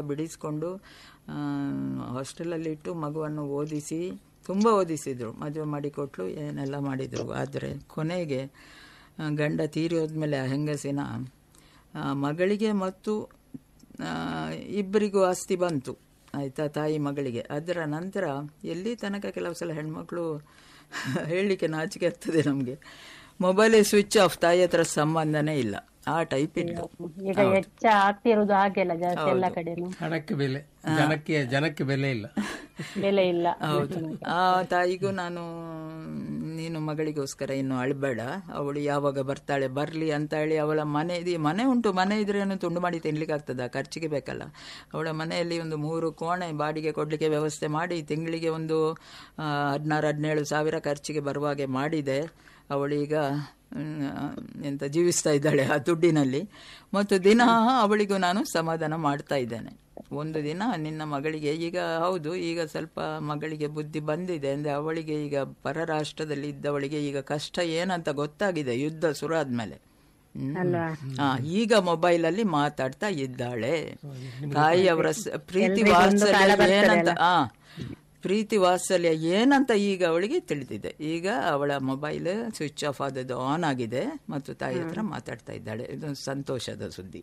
ಬಿಡಿಸ್ಕೊಂಡು ಹಾಸ್ಟೆಲಲ್ಲಿ ಇಟ್ಟು ಮಗುವನ್ನು ಓದಿಸಿ ತುಂಬ ಓದಿಸಿದ್ರು ಮದುವೆ ಮಾಡಿಕೊಟ್ಲು ಏನೆಲ್ಲ ಮಾಡಿದರು ಆದರೆ ಕೊನೆಗೆ ಆ, ಗಂಡ ತೀರಿ ಹೋದ್ಮೇಲೆ ಆ ಹೆಂಗಸಿನ ಆ, ಮಗಳಿಗೆ ಮತ್ತು ಆ, ಇಬ್ಬರಿಗೂ ಆಸ್ತಿ ಬಂತು ಆಯ್ತಾ ತಾಯಿ ಮಗಳಿಗೆ ಅದರ ನಂತರ ಎಲ್ಲಿ ತನಕ ಕೆಲವು ಸಲ ಹೆಣ್ಮಕ್ಳು ಹೇಳಲಿಕ್ಕೆ ನಾಚಿಕೆ ಆಗ್ತದೆ ನಮಗೆ ಮೊಬೈಲೇ ಸ್ವಿಚ್ ಆಫ್ ತಾಯಿ ಹತ್ರ ಸಂಬಂಧನೇ ಇಲ್ಲ ಆ ಟೈಪ್ ಇತ್ತು ಈಗ ಹೆಚ್ಚ ಆಗ್ತಿರೋದು ಹಾಗೆಲ್ಲ ಜಾಸ್ತಿ ಎಲ್ಲ ಕಡೆನು ಹಣಕ್ಕೆ ಬೆಲೆ ಜನಕ್ಕೆ ಜನಕ್ಕೆ ಬೆಲೆ ಇಲ್ಲ ಬೆಲೆ ಇಲ್ಲ ಹೌದು ಆ ತಾಯಿಗೂ ನಾನು ನೀನು ಮಗಳಿಗೋಸ್ಕರ ಇನ್ನು ಅಳ್ಬೇಡ ಅವಳು ಯಾವಾಗ ಬರ್ತಾಳೆ ಬರ್ಲಿ ಅಂತ ಹೇಳಿ ಅವಳ ಮನೆ ಇದೆ ಮನೆ ಉಂಟು ಮನೆ ಇದ್ರೆ ಏನು ತುಂಡು ಮಾಡಿ ತಿನ್ಲಿಕ್ಕೆ ಆಗ್ತದ ಖರ್ಚಿಗೆ ಬೇಕಲ್ಲ ಅವಳ ಮನೆಯಲ್ಲಿ ಒಂದು ಮೂರು ಕೋಣೆ ಬಾಡಿಗೆ ಕೊಡ್ಲಿಕ್ಕೆ ವ್ಯವಸ್ಥೆ ಮಾಡಿ ತಿಂಗಳಿಗೆ ಒಂದು ಆ, ಹದಿನಾರು ಹದಿನೇಳು ಸಾವಿರ ಖರ್ಚಿಗೆ ಬರುವ ಹಾಗೆ ಮಾಡಿದೆ ಅವಳೀಗ ಮ್, ಎಂತ ಜೀವಿಸ್ತಾ ಇದ್ದಾಳೆ ಆ ದುಡ್ಡಿನಲ್ಲಿ ಮತ್ತು ದಿನ ಅವಳಿಗೂ ನಾನು ಸಮಾಧಾನ ಮಾಡ್ತಾ ಇದ್ದೇನೆ ಒಂದು ದಿನ ನಿನ್ನ ಮಗಳಿಗೆ ಈಗ ಹೌದು ಈಗ ಸ್ವಲ್ಪ ಮಗಳಿಗೆ ಬುದ್ಧಿ ಬಂದಿದೆ ಅಂದ್ರೆ ಅವಳಿಗೆ ಈಗ ಪರರಾಷ್ಟ್ರದಲ್ಲಿ ಇದ್ದವಳಿಗೆ ಈಗ ಕಷ್ಟ ಏನಂತ ಗೊತ್ತಾಗಿದೆ ಯುದ್ಧ ಶುರು ಆದ್ಮೇಲೆ ಹ್ಮ್. ಆ, ಈಗ ಮೊಬೈಲ್ ಅಲ್ಲಿ ಮಾತಾಡ್ತಾ ಇದ್ದಾಳೆ ತಾಯಿ ಅವರ ಸ- ಪ್ರೀತಿ ವಾತ್ಸಲ್ಯ ಏನಂತ ಆ ಪ್ರೀತಿ ವಾತ್ಸಲ್ಯ ಏನಂತ ಈಗ ಅವಳಿಗೆ ತಿಳಿದಿದೆ ಈಗ ಅವಳ ಮೊಬೈಲ್ ಸ್ವಿಚ್ ಆಫ್ ಆದದ್ದು ಆನ್ ಆಗಿದೆ ಮತ್ತು ತಾಯಿ ಹತ್ರ ಮಾತಾಡ್ತಾ ಇದ್ದಾಳೆ ಇದು ಸಂತೋಷದ ಸುದ್ದಿ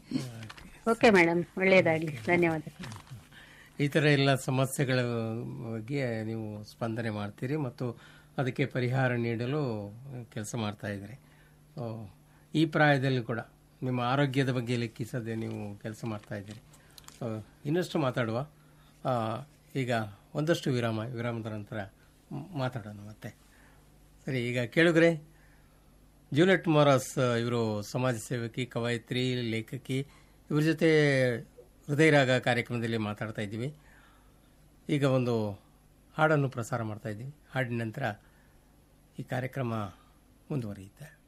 ಓಕೆ ಮೇಡಮ್ ಒಳ್ಳೇದಾಗ್ಲಿ ಧನ್ಯವಾದಗಳು ಈ ಥರ ಎಲ್ಲ ಸಮಸ್ಯೆಗಳ ಬಗ್ಗೆ ನೀವು ಸ್ಪಂದನೆ ಮಾಡ್ತೀರಿ ಮತ್ತು ಅದಕ್ಕೆ ಪರಿಹಾರ ನೀಡಲು ಕೆಲಸ ಮಾಡ್ತಾ ಇದ್ದೀರಿ ಸೊ, ಈ ಪ್ರಾಯದಲ್ಲಿ ಕೂಡ ನಿಮ್ಮ ಆರೋಗ್ಯದ ಬಗ್ಗೆ ಲೆಕ್ಕಿಸದೆ ನೀವು ಕೆಲಸ ಮಾಡ್ತಾ ಇದ್ದೀರಿ ಸೊ, ಇನ್ನಷ್ಟು ಮಾತಾಡುವ ಆ, ಈಗ ಒಂದಷ್ಟು ವಿರಾಮ ವಿರಾಮದ ನಂತರ ಮ್- ಮಾತಾಡೋಣ ಮತ್ತೆ ಸರಿ ಈಗ ಕೇಳುಗ್ರೆ ಜೂಲಿಯಟ್ ಮೊರಾಸ್ ಇವರು ಸಮಾಜ ಸೇವಕಿ ಕವಯಿತ್ರಿ ಲೇಖಕಿ ಇವ್ರ ಜೊತೆ ಹೃದಯರಾಗ ಕಾರ್ಯಕ್ರಮದಲ್ಲಿ ಮಾತಾಡ್ತಾ ಇದ್ದೀವಿ ಈಗ ಒಂದು ಹಾಡನ್ನು ಪ್ರಸಾರ ಮಾಡ್ತಾ ಇದ್ದೀವಿ ಹಾಡಿನ ನಂತರ ಈ ಕಾರ್ಯಕ್ರಮ ಮುಂದುವರಿಯುತ್ತೆ